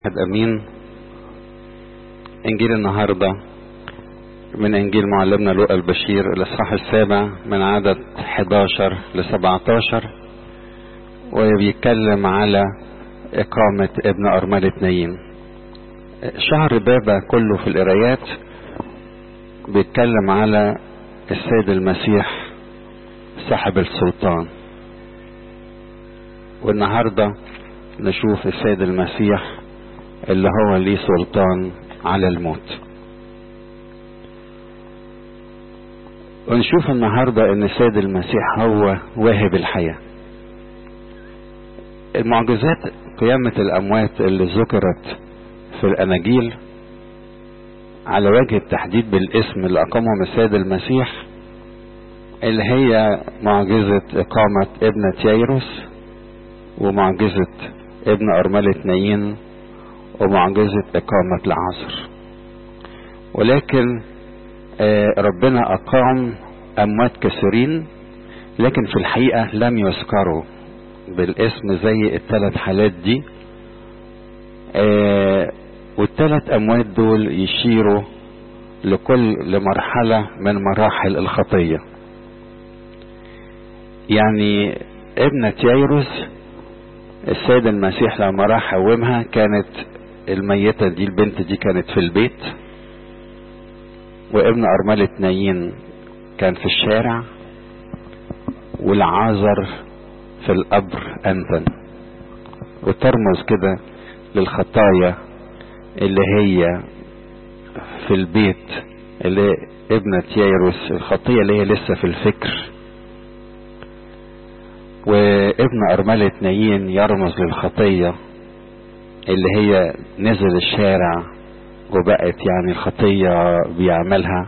واحد امين انجيل النهارده من انجيل معلمنا لوقا البشير الاصحاح السابع من عدد 11 ل 17 وبيتكلم على اقامة ابن ارملة نايين شهر بابا كله في القرايات بيتكلم على السيد المسيح صاحب السلطان والنهارده نشوف السيد المسيح اللي هو ليه سلطان على الموت ونشوف النهاردة ان السيد المسيح هو واهب الحياة المعجزات قيامة الاموات اللي ذكرت في الاناجيل على وجه التحديد بالاسم اللي اقامهم السيد المسيح اللي هي معجزة اقامة ابنة ييروس ومعجزة ابن ارملة نايين ومعجزة إقامة العصر ولكن ربنا أقام أموات كثيرين لكن في الحقيقة لم يذكروا بالاسم زي الثلاث حالات دي والثلاث أموات دول يشيروا لكل لمرحلة من مراحل الخطية يعني ابنة ييروس السيد المسيح لما راح قومها كانت الميتة دي البنت دي كانت في البيت وابن أرملة نايين كان في الشارع والعازر في القبر أنتن وترمز كده للخطايا اللي هي في البيت اللي ابنة ييروس الخطية اللي هي لسه في الفكر وابن أرملة نايين يرمز للخطية اللي هي نزل الشارع وبقت يعني الخطية بيعملها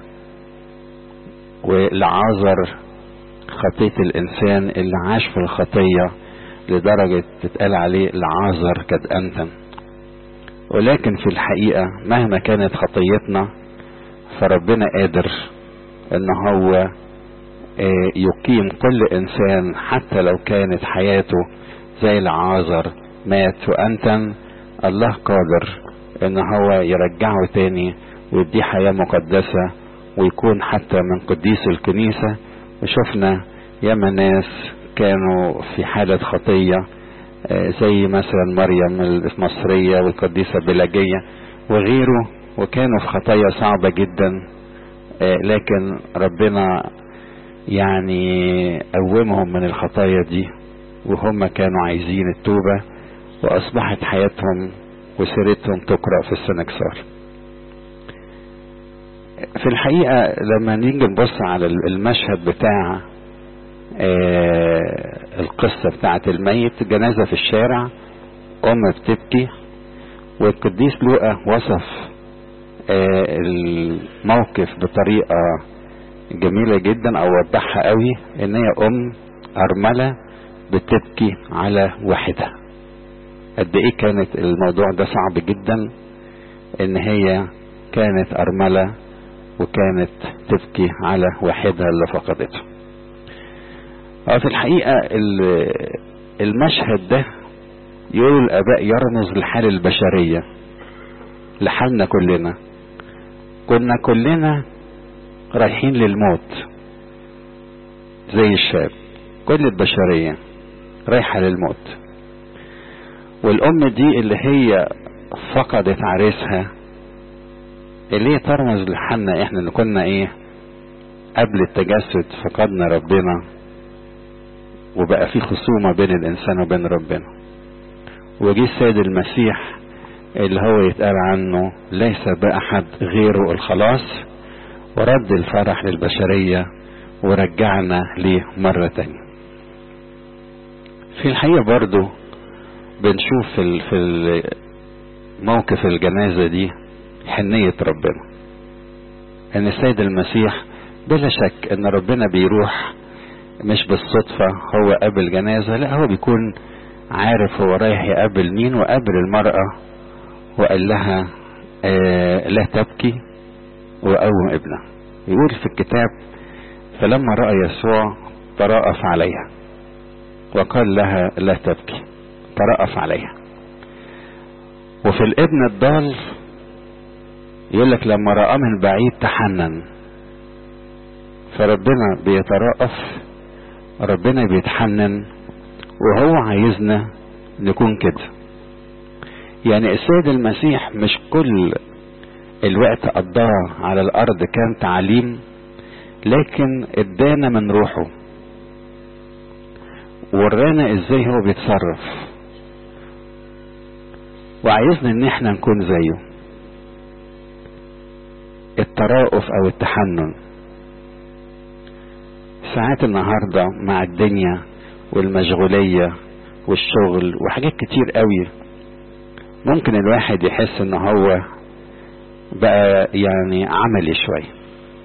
والعازر خطية الإنسان اللي عاش في الخطية لدرجة تتقال عليه العازر قد أنتم ولكن في الحقيقة مهما كانت خطيتنا فربنا قادر ان هو يقيم كل انسان حتى لو كانت حياته زي العازر مات وانتم الله قادر ان هو يرجعه تاني ويديه حياة مقدسة ويكون حتى من قديس الكنيسة وشفنا ياما ناس كانوا في حالة خطية زي مثلا مريم المصرية والقديسة بلاجية وغيره وكانوا في خطايا صعبة جدا لكن ربنا يعني قومهم من الخطايا دي وهم كانوا عايزين التوبة وأصبحت حياتهم وسيرتهم تقرأ في السنكسار في الحقيقة لما نيجي نبص على المشهد بتاع القصة بتاعة الميت جنازة في الشارع أم بتبكي والقديس لوقا وصف الموقف بطريقة جميلة جدا او وضحها قوي ان هي ام ارملة بتبكي على واحدة قد ايه كانت الموضوع ده صعب جدا ان هي كانت ارملة وكانت تبكي على واحدها اللي فقدته في الحقيقة المشهد ده يقول الاباء يرمز لحال البشرية لحالنا كلنا كنا كلنا رايحين للموت زي الشاب كل البشرية رايحة للموت والأم دي اللي هي فقدت عريسها اللي هي ترمز لحالنا احنا اللي كنا ايه قبل التجسد فقدنا ربنا وبقى في خصومة بين الإنسان وبين ربنا وجي السيد المسيح اللي هو يتقال عنه ليس بأحد غيره الخلاص ورد الفرح للبشرية ورجعنا ليه مرة تانية في الحقيقة برضو بنشوف في في موقف الجنازة دي حنية ربنا ان السيد المسيح بلا شك ان ربنا بيروح مش بالصدفة هو قابل جنازة لا هو بيكون عارف هو رايح يقابل مين وقابل المرأة وقال لها آه لا تبكي وقوم ابنه يقول في الكتاب فلما رأى يسوع ترأف عليها وقال لها لا تبكي ترأف عليها وفي الابن الضال يقول لك لما رأى من بعيد تحنن فربنا بيترأف ربنا بيتحنن وهو عايزنا نكون كده يعني السيد المسيح مش كل الوقت قضاه على الارض كان تعليم لكن ادانا من روحه ورانا ازاي هو بيتصرف وعايزنا ان احنا نكون زيه الترأف او التحنن ساعات النهاردة مع الدنيا والمشغولية والشغل وحاجات كتير قوي ممكن الواحد يحس ان هو بقى يعني عملي شوية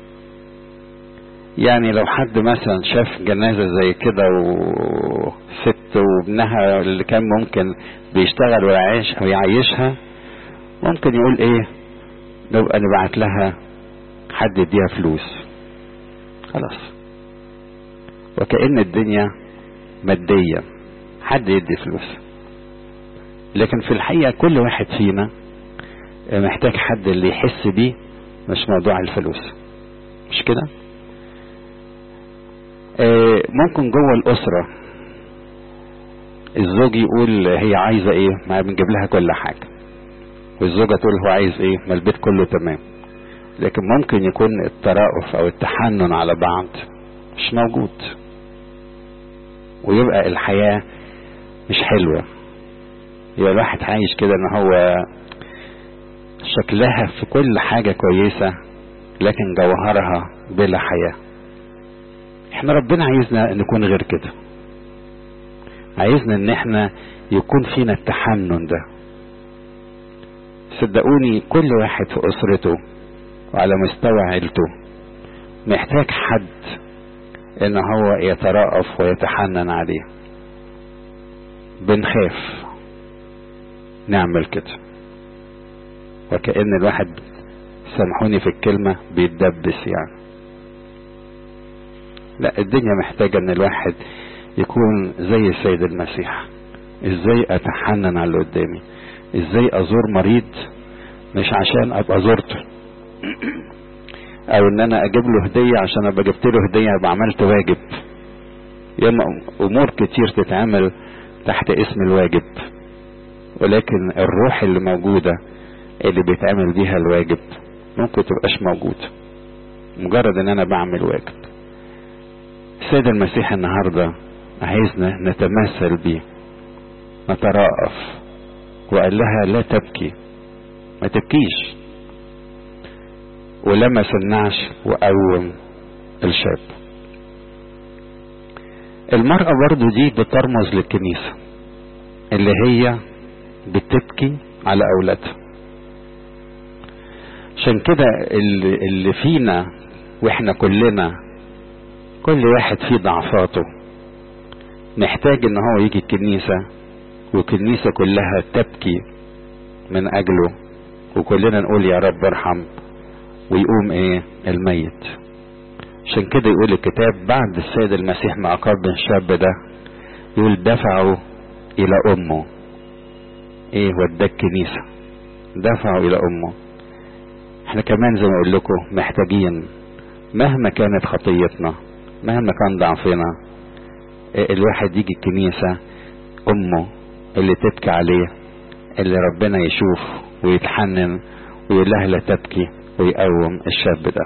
يعني لو حد مثلا شاف جنازة زي كده وست وابنها اللي كان ممكن بيشتغل ويعيش ويعيشها ممكن يقول ايه نبقى نبعت لها حد يديها فلوس خلاص وكأن الدنيا مادية حد يدي فلوس لكن في الحقيقة كل واحد فينا محتاج حد اللي يحس بيه مش موضوع الفلوس مش كده آه ممكن جوه الأسرة الزوج يقول هي عايزة ايه ما بنجيب لها كل حاجة والزوجة تقول هو عايز ايه ما البيت كله تمام لكن ممكن يكون الترأف او التحنن على بعض مش موجود ويبقى الحياة مش حلوة يبقى الواحد عايش كده ان هو شكلها في كل حاجة كويسة لكن جوهرها بلا حياة احنا ربنا عايزنا نكون غير كده عايزنا ان احنا يكون فينا التحنن ده صدقوني كل واحد في اسرته وعلى مستوى عيلته محتاج حد ان هو يترأف ويتحنن عليه بنخاف نعمل كده وكأن الواحد سامحوني في الكلمة بيتدبس يعني لا الدنيا محتاجة ان الواحد يكون زي السيد المسيح ازاي اتحنن على اللي قدامي ازاي ازور مريض مش عشان ابقى زرته او ان انا اجيب له هدية عشان ابقى جبت له هدية ابقى عملت واجب ياما امور كتير تتعمل تحت اسم الواجب ولكن الروح اللي موجودة اللي بيتعمل بيها الواجب ممكن تبقاش موجود مجرد ان انا بعمل واجب السيد المسيح النهاردة عايزنا نتمثل بيه نترأف وقال لها لا تبكي ما تبكيش ولمس النعش وقوم الشاب المرأة برضو دي بترمز للكنيسة اللي هي بتبكي على أولادها عشان كده اللي, اللي فينا واحنا كلنا كل واحد فيه ضعفاته محتاج ان هو يجي الكنيسة والكنيسة كلها تبكي من اجله وكلنا نقول يا رب ارحم ويقوم ايه الميت عشان كده يقول الكتاب بعد السيد المسيح ما اقام الشاب ده يقول دفعوا الى امه ايه وداه الكنيسة دفعوا الى امه احنا كمان زي ما اقول لكم محتاجين مهما كانت خطيتنا مهما كان ضعفنا الواحد يجي الكنيسة امه اللي تبكي عليه اللي ربنا يشوف ويتحنن ويقول لها لا تبكي ويقوم الشاب ده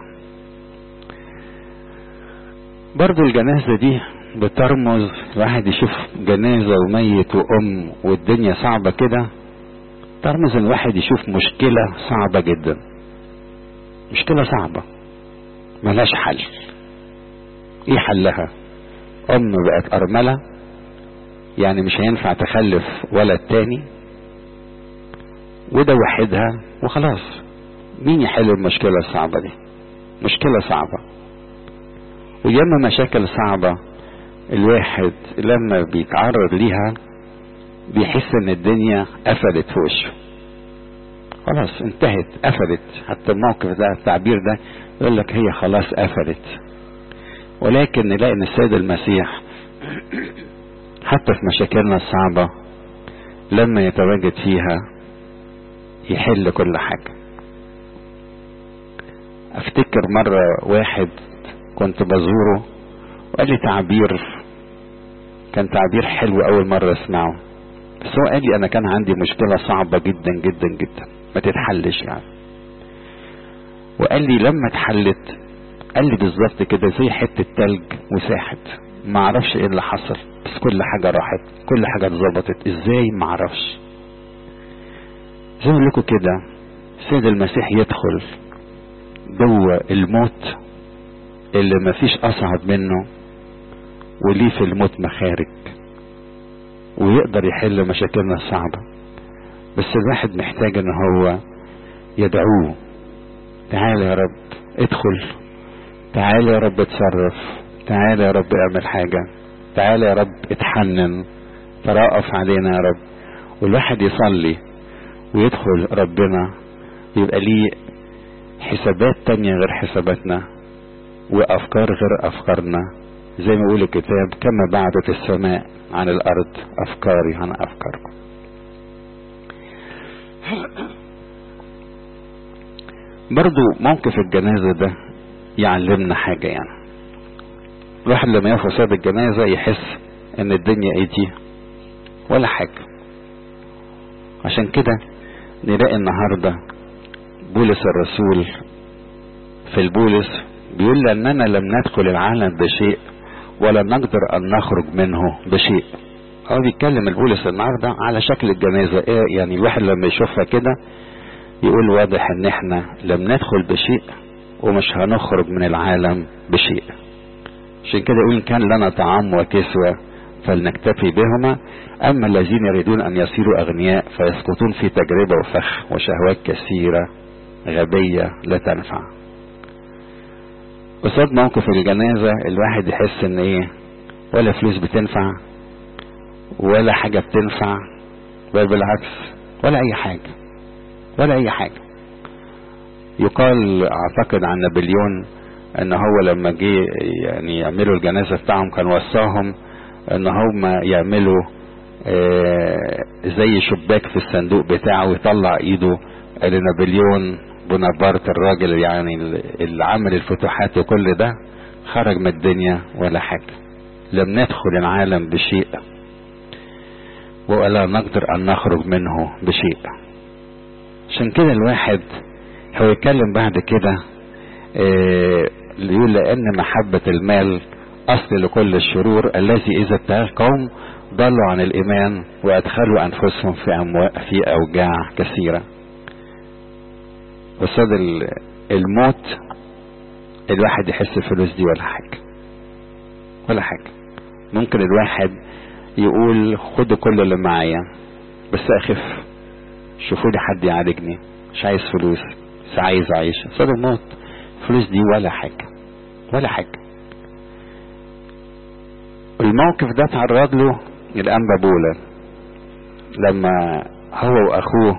برضو الجنازة دي بترمز الواحد يشوف جنازة وميت وأم والدنيا صعبة كده ترمز الواحد يشوف مشكلة صعبة جدا مشكلة صعبة ملهاش حل ايه حلها ام بقت ارملة يعني مش هينفع تخلف ولد تاني وده وحدها وخلاص مين يحل المشكلة الصعبة دي مشكلة صعبة وياما مشاكل صعبة الواحد لما بيتعرض ليها بيحس ان الدنيا قفلت في وشه خلاص انتهت قفلت حتى الموقف ده التعبير ده يقول لك هي خلاص قفلت ولكن نلاقي ان السيد المسيح حتى في مشاكلنا الصعبة لما يتواجد فيها يحل كل حاجة افتكر مرة واحد كنت بزوره وقال لي تعبير كان تعبير حلو اول مرة اسمعه بس هو قال لي انا كان عندي مشكلة صعبة جدا جدا جدا ما تتحلش يعني وقال لي لما اتحلت قال لي بالظبط كده زي حتة تلج وساحت ما اعرفش ايه اللي حصل بس كل حاجة راحت كل حاجة اتظبطت ازاي ما اعرفش زي ما لكم كده سيد المسيح يدخل جوه الموت اللي ما فيش اصعب منه وليه في الموت مخارج ويقدر يحل مشاكلنا الصعبة بس الواحد محتاج ان هو يدعوه تعالى يا رب ادخل تعالى يا رب اتصرف تعالى يا رب اعمل حاجة تعالى يا رب اتحنن ترأف علينا يا رب والواحد يصلي ويدخل ربنا يبقى ليه حسابات تانية غير حساباتنا وأفكار غير أفكارنا زي ما يقول الكتاب كما بعدت السماء عن الأرض أفكاري عن أفكاركم برضو موقف الجنازة ده يعلمنا حاجة يعني الواحد لما يقف قصاد الجنازة يحس ان الدنيا ايه دي ولا حاجة عشان كده نلاقي النهاردة بولس الرسول في البولس بيقول لأننا لم ندخل العالم بشيء ولا نقدر أن نخرج منه بشيء هو بيتكلم البولس النهارده على شكل الجنازة إيه يعني الواحد لما يشوفها كده يقول واضح ان احنا لم ندخل بشيء ومش هنخرج من العالم بشيء عشان كده يقول إن كان لنا طعام وكسوة فلنكتفي بهما أما الذين يريدون أن يصيروا أغنياء فيسقطون في تجربة وفخ وشهوات كثيرة غبية لا تنفع قصاد موقف الجنازة الواحد يحس ان ايه ولا فلوس بتنفع ولا حاجة بتنفع بل بالعكس ولا اي حاجة ولا اي حاجة يقال اعتقد عن نابليون ان هو لما جه يعني يعملوا الجنازة بتاعهم كان وصاهم ان هم يعملوا آه زي شباك في الصندوق بتاعه ويطلع ايده لنابليون بونابرت الراجل يعني اللي عمل الفتوحات وكل ده خرج من الدنيا ولا حاجة لم ندخل العالم بشيء ولا نقدر ان نخرج منه بشيء عشان كده الواحد هو يتكلم بعد كده آه يقول لان محبة المال اصل لكل الشرور الذي اذا اتقى القوم ضلوا عن الايمان وادخلوا انفسهم في امواء في اوجاع كثيره قصاد الموت الواحد يحس الفلوس دي ولا حاجة ولا حاجة ممكن الواحد يقول خدوا كل اللي معايا بس اخف شوفوا لي حد يعالجني مش عايز فلوس بس عايز اعيش قصاد الموت الفلوس دي ولا حاجة ولا حاجة الموقف ده تعرض له الانبا بولا لما هو واخوه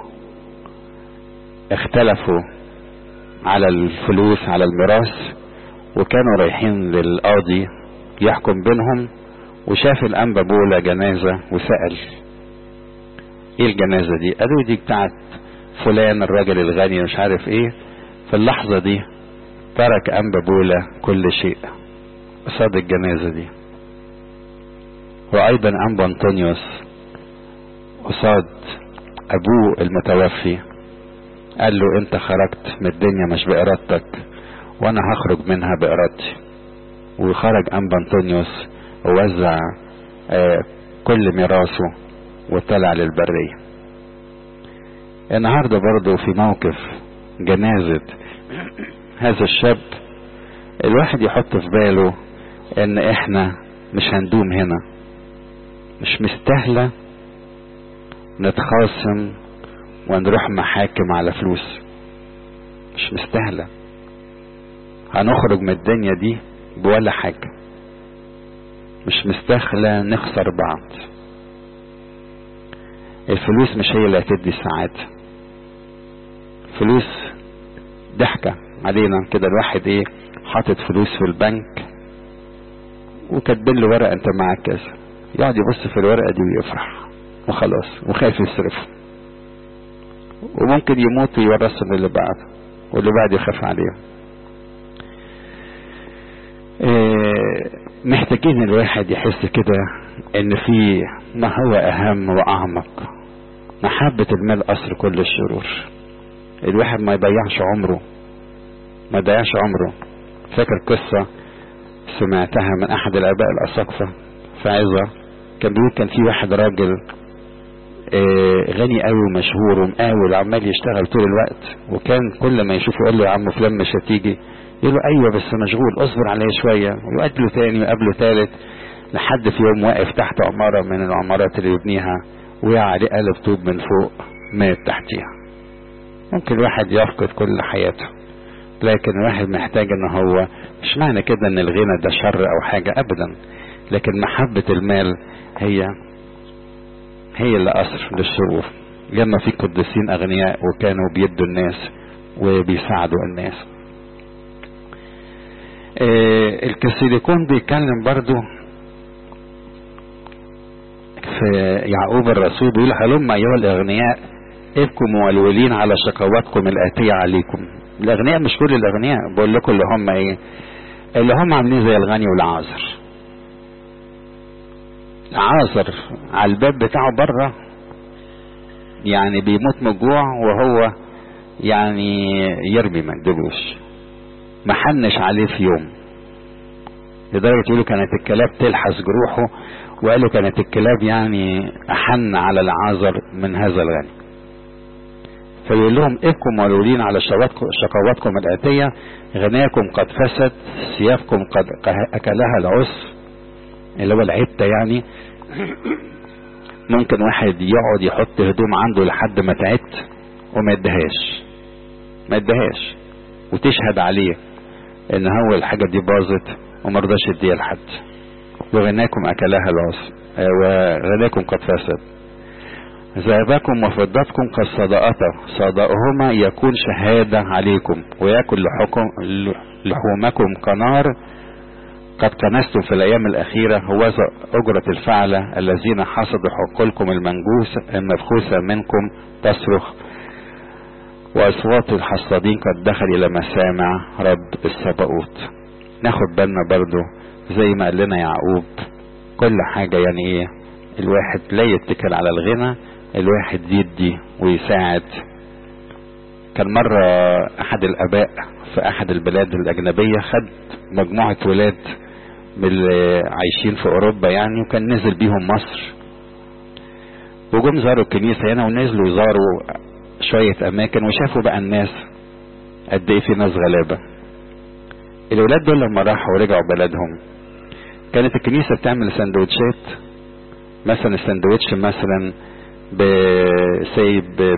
اختلفوا على الفلوس على الميراث وكانوا رايحين للقاضي يحكم بينهم وشاف الانبا بولا جنازة وسأل ايه الجنازة دي قالوا دي بتاعت فلان الراجل الغني مش عارف ايه في اللحظة دي ترك انبا بولا كل شيء قصاد الجنازة دي وايضا انبا انطونيوس قصاد ابوه المتوفي قال له انت خرجت من الدنيا مش بارادتك وانا هخرج منها بارادتي وخرج انبا انطونيوس ووزع آه كل ميراثه وطلع للبرية النهاردة برضو في موقف جنازة هذا الشاب الواحد يحط في باله ان احنا مش هندوم هنا مش مستاهلة نتخاصم ونروح محاكم على فلوس مش مستاهلة هنخرج من الدنيا دي بولا حاجة مش مستاهلة نخسر بعض الفلوس مش هي اللي هتدي السعادة فلوس ضحكة علينا كده الواحد ايه حاطط فلوس في البنك وكاتبين له ورقة انت معاك كذا يقعد يبص في الورقة دي ويفرح وخلاص وخايف يصرفه وممكن يموت ويورثهم للي بعده واللي بعده يخاف عليهم إيه محتاجين الواحد يحس كده ان في ما هو اهم واعمق محبة المال اصل كل الشرور الواحد ما يضيعش عمره ما يضيعش عمره فاكر قصة سمعتها من احد الاباء الاساقفة في عظة كان بيقول كان في واحد راجل آه غني قوي ومشهور ومقاول وعمال يشتغل طول الوقت وكان كل ما يشوفه يقول له يا عم فلان مش هتيجي يقول له ايوه بس مشغول اصبر عليا شويه ويقابله تاني ويقابله تالت لحد في يوم واقف تحت عماره من العمارات اللي يبنيها وقع عليه قلب طوب من فوق مات تحتيها ممكن الواحد يفقد كل حياته لكن الواحد محتاج ان هو مش معنى كده ان الغنى ده شر او حاجه ابدا لكن محبه المال هي هي اللي أثر للشرور لما في قديسين أغنياء وكانوا بيدوا الناس وبيساعدوا الناس آه الكسيليكون بيتكلم برضو في يعقوب الرسول بيقول هلم أيها الأغنياء ابكوا مولولين على شقواتكم الآتية عليكم الأغنياء مش كل الأغنياء بقول لكم اللي هم إيه اللي هم عاملين زي الغني والعازر عازر على الباب بتاعه بره يعني بيموت من الجوع وهو يعني يرمي ما يدلوش ما حنش عليه في يوم لدرجة يقولوا كانت الكلاب تلحس جروحه وقالوا كانت الكلاب يعني أحن على العازر من هذا الغني فيقول لهم ابكوا مولولين على شقواتكم الآتية غناكم قد فسد ثيابكم قد أكلها العسر اللي هو العتة يعني ممكن واحد يقعد يحط هدوم عنده لحد ما تعت وما يدهاش ما يدهاش وتشهد عليه ان هو الحاجة دي باظت وما رضاش يديها لحد وغناكم اكلها العصر وغناكم قد فسد ذهبكم وفضتكم قد صدأتا صدأهما يكون شهادة عليكم ويأكل لحكم لحومكم كنار قد كنستم في الأيام الأخيرة هو أجرة الفعلة الذين حصدوا حقولكم المنجوس المبخوسة منكم تصرخ وأصوات الحصادين قد دخل إلى مسامع رب السبقوت ناخد بالنا برضو زي ما قال لنا يعقوب كل حاجة يعني إيه الواحد لا يتكل على الغنى الواحد يدي ويساعد كان مرة أحد الآباء في أحد البلاد الأجنبية خد مجموعة ولاد من اللي عايشين في أوروبا يعني وكان نزل بيهم مصر وجم زاروا الكنيسة هنا ونزلوا زاروا شوية أماكن وشافوا بقى الناس قد إيه في ناس غلابة الولاد دول لما راحوا ورجعوا بلدهم كانت الكنيسة بتعمل سندوتشات مثلا السندوتش مثلا بسي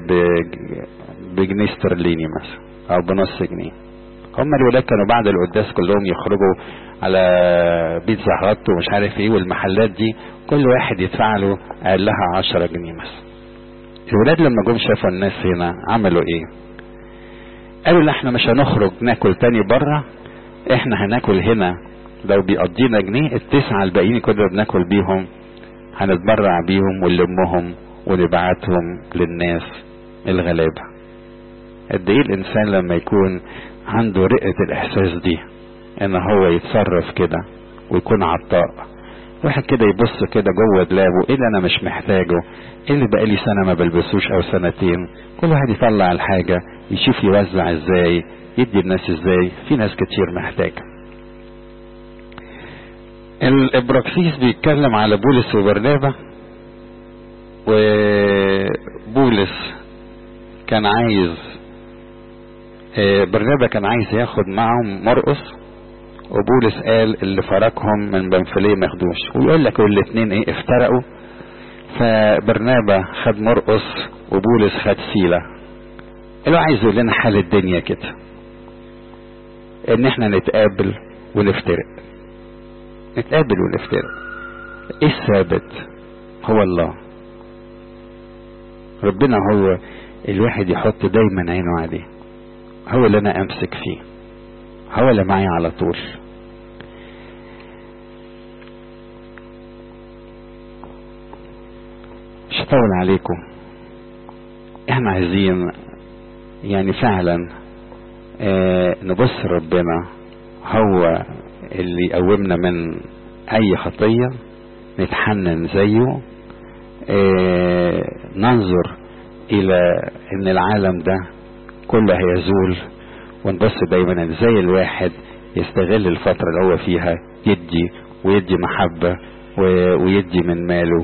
بجنيه استرليني مثلا او بنص جنيه هم الولاد كانوا بعد القداس كلهم يخرجوا على بيتزا هات ومش عارف ايه والمحلات دي كل واحد يدفع له قال لها 10 جنيه مثلا الولاد لما جم شافوا الناس هنا عملوا ايه قالوا لا احنا مش هنخرج ناكل تاني بره احنا هناكل هنا لو بيقضينا جنيه التسعة الباقيين كنا بناكل بيهم هنتبرع بيهم ونلمهم ونبعتهم للناس الغلابة قد ايه الانسان لما يكون عنده رقة الاحساس دي ان هو يتصرف كده ويكون عطاء واحد كده يبص كده جوه دلابه ايه اللي انا مش محتاجه ايه اللي بقالي سنة ما بلبسوش او سنتين كل واحد يطلع الحاجة يشوف يوزع ازاي يدي الناس ازاي في ناس كتير محتاجة الابراكسيس بيتكلم على بولس وبرنابا وبولس كان عايز برنابا كان عايز ياخد معهم مرقس وبولس قال اللي فرقهم من بنفليه ما ياخدوش ويقول لك الاثنين ايه افترقوا فبرنابا خد مرقس وبولس خد سيلة اللي عايز يقول لنا حال الدنيا كده ان احنا نتقابل ونفترق نتقابل ونفترق ايه الثابت هو الله ربنا هو الواحد يحط دايما عينه عليه هو اللي انا امسك فيه هو اللي معايا على طول مش هطول عليكم احنا عايزين يعني فعلا اه نبص ربنا هو اللي يقومنا من اي خطية نتحنن زيه اه ننظر الى ان العالم ده كله هيزول ونبص دايما ازاي الواحد يستغل الفترة اللي هو فيها يدي ويدي محبة ويدي من ماله